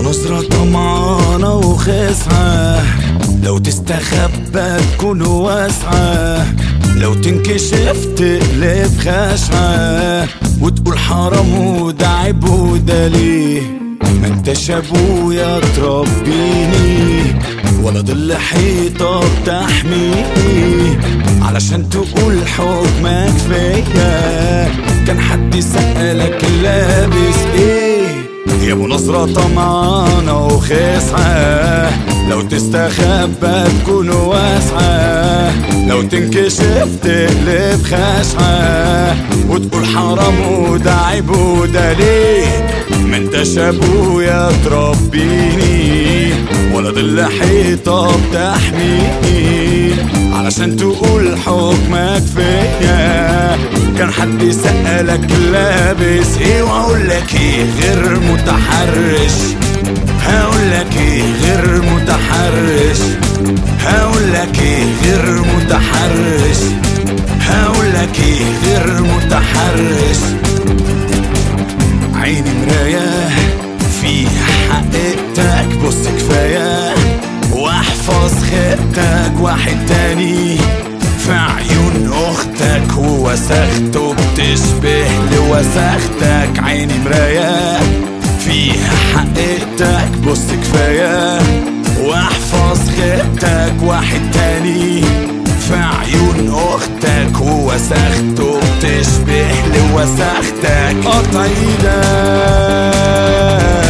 نظرة طمعانة وخسعة لو تستخبى تكون واسعة لو تنكشف تقلب خشعة وتقول حرام وده عيب وده ليه ما انتش ابويا تربيني ولا ظل حيطة بتحميني علشان تقول حكمك فيا كان حد سألك لابس ايه يا ابو نظرة طمعانة وخسعة لو تستخبى تكون واسعة لو تنكشف تقلب خشعة وتقول حرام وده عيب وده ليه ما انتش ابويا تربيني ولا ظل حيطة بتحميني علشان تقول حكمك فيا كان حد سألك لابس ايه واقول لك ايه غير متحرش هقول لك ايه غير متحرش هقول لك ايه غير متحرش هقول لك ايه غير متحرش عيني مراية فيها حقيقتك بص كفاية واحفظ خيبتك واحد تاني في عيون اختك ووسخته بتشبه لوسختك عيني مراية فيها حقيقتك بص كفاية واحفظ خيبتك واحد تاني في عيون اختك ووسخته بتشبه لوسختك قطع ايدك